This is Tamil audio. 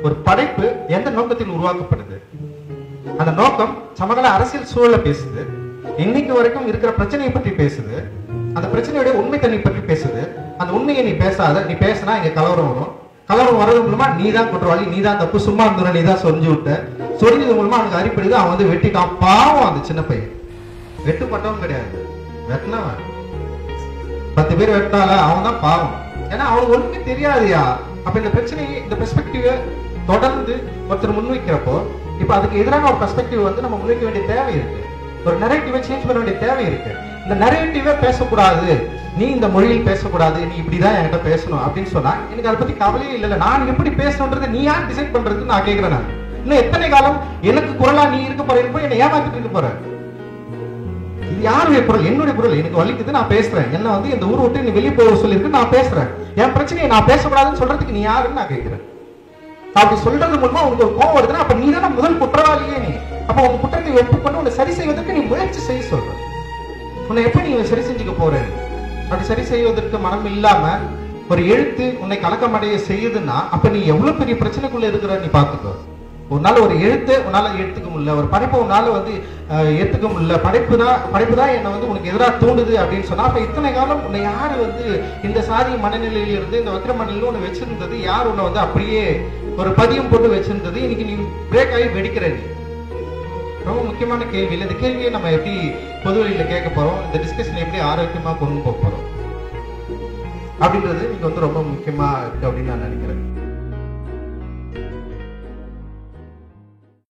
ஒரு படைப்பு எந்த நோக்கத்தில் உருவாக்கப்படுது அந்த நோக்கம் சமகால அரசியல் சூழலை பேசுது இன்னைக்கு வரைக்கும் இருக்கிற பிரச்சனையை பற்றி பேசுது அந்த பிரச்சனையோட உண்மை தன்மை பற்றி பேசுது அந்த உண்மையை நீ பேசாத நீ பேசினா இங்க கலவரம் வரும் கலவரம் வர்றது மூலமா நீ தான் குற்றவாளி நீ தான் தப்பு சும்மா இருந்த நீ தான் சொரிஞ்சு விட்ட சொரிஞ்சது மூலமா அவனுக்கு அரிப்படுது அவன் வந்து வெட்டிக்கான் பாவம் அந்த சின்ன பையன் வெட்டுப்பட்டவன் கிடையாது வெட்டினவன் பத்து பேர் வெட்டால அவன் தான் பாவம் ஏன்னா அவனுக்கு ஒண்ணுமே தெரியாதுயா அப்ப இந்த பிரச்சனையை இந்த பெர்ஸ்பெக்டிவ தொடர்ந்து ஒருத்தர் முன்வைக்கிறப்போ இப்ப அதுக்கு எதிரான ஒரு பெர்ஸ்பெக்டிவ் வந்து நம்ம முன்வைக்க வேண்டிய தேவை இருக்கு ஒரு நரேட்டிவை சேஞ்ச் பண்ண வேண்டிய தேவை இருக்கு இந்த நரேட்டிவே பேசக்கூடாது நீ இந்த மொழியில் பேசக்கூடாது நீ இப்படிதான் என்கிட்ட பேசணும் அப்படின்னு சொன்னா எனக்கு அதை பத்தி கவலையே இல்ல நான் எப்படி பேசணுன்றதை நீ யார் டிசைட் பண்றதுன்னு நான் கேக்குறேன் நான் இன்னும் எத்தனை காலம் எனக்கு குரலா நீ இருக்க போற இருப்ப என்னை ஏமாத்திட்டு இருக்க போற இது யாருடைய குரல் என்னுடைய குரல் எனக்கு வலிக்குது நான் பேசுறேன் என்ன வந்து இந்த ஊர் விட்டு நீ வெளியே போக சொல்லியிருக்கு நான் பேசுறேன் என் பிரச்சனையை நான் பேசக்கூடாதுன்னு சொல்றதுக்கு நீ யாருன்னு நான் கேட்கிறேன் அப்படி சொல்றது மூலமா உனக்கு ஒரு கோவம் வருதுன்னா அப்ப நீ தானே முதல் குற்றவாளியே நீ அப்ப உன் குற்றத்தை ஒப்புக்கொண்டு உன்னை சரி செய்வதற்கு நீ முயற்சி செய்ய சொல்ற உன்னை எப்படி நீ சரி செஞ்சுக்க போற அப்படி சரி செய்வதற்கு மனம் இல்லாம ஒரு எழுத்து உன்னை கலக்கமடைய செய்யுதுன்னா அப்ப நீ எவ்வளவு பெரிய பிரச்சனைக்குள்ள இருக்கிற நீ பாத்துக்கோ உன்னால ஒரு எழுத்து உன்னால எடுத்துக்க முடியல ஒரு படைப்பை உன்னால வந்து அஹ், ஏத்துக்க முடியல படைப்பு தான் படைப்பு தான் என்னை வந்து உனக்கு எதிராக தூண்டுது அப்படின்னு சொன்னா அப்ப இத்தனை காலம் உன்னை யாரு வந்து இந்த சாதி மனநிலையில இருந்து இந்த வக்கிர மனநிலையில உன்னை வச்சிருந்தது யார் உன்னை வந்து அப்படியே ஒரு பதியம் போட்டு வச்சிருந்தது இன்னைக்கு நீ பிரேக் ஆகி வெடிக்கிற நீ ரொம்ப முக்கியமான கேள்வி இல்லை இந்த கேள்வியை நம்ம எப்படி பொது வழியில கேட்க போறோம் இந்த டிஸ்கஷன் எப்படி ஆரோக்கியமா கொண்டு போக போறோம் அப்படின்றது இன்னைக்கு வந்து ரொம்ப முக்கியமா இருக்கு அப்படின்னு நான் நினைக்கிறேன்